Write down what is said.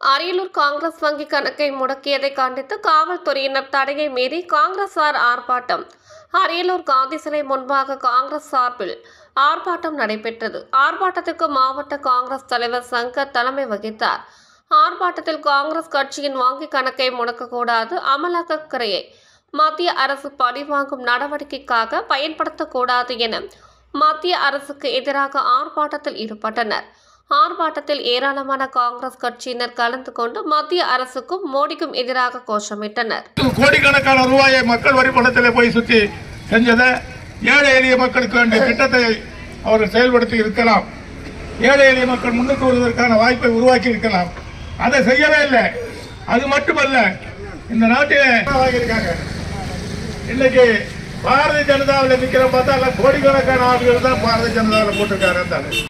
அரியலூர் காங்கிரஸ் வங்கி கணக்கை முடக்கியதை கண்டித்து காவல்துறையினர் தடையை மீறி காங்கிரசார் ஆர்ப்பாட்டம் அரியலூர் காந்தி சிலை முன்பாக காங்கிரஸ் சார்பில் ஆர்ப்பாட்டம் நடைபெற்றது ஆர்ப்பாட்டத்திற்கு மாவட்ட காங்கிரஸ் தலைவர் சங்கர் தலைமை வகித்தார் ஆர்ப்பாட்டத்தில் காங்கிரஸ் கட்சியின் வங்கி கணக்கை முடக்கக்கூடாது அமலாக்கத்துறையை மத்திய அரசு பழிவாங்கும் நடவடிக்கைக்காக பயன்படுத்தக்கூடாது என மத்திய அரசுக்கு எதிராக ஆர்ப்பாட்டத்தில் ஈடுபட்டனர் ஆர்ப்பாட்டத்தில் ஏராளமான காங்கிரஸ் கட்சியினர் கலந்து கொண்டு மத்திய அரசுக்கும் மோடிக்கும் எதிராக கோஷமிட்டனர் கோடிக்கணக்கான ரூபாயை மக்கள் வரி பணத்திலே போய் சுற்றி செஞ்சதை ஏழை எளிய மக்களுக்கு வேண்டிய திட்டத்தை அவர்கள் செயல்படுத்தி இருக்கலாம் ஏழை எளிய மக்கள் முன்னுக்கு வருவதற்கான வாய்ப்பை உருவாக்கி இருக்கலாம் அதை செய்யவே இல்லை அது மட்டுமல்ல இந்த நாட்டிலே வாங்கியிருக்காங்க இன்னைக்கு பாரதிய ஜனதாவில் நிக்கிற பார்த்தா எல்லாம் கோடிக்கணக்கான ஆட்கள் தான் பாரதிய ஜனதாவில் போட்டிருக்காரு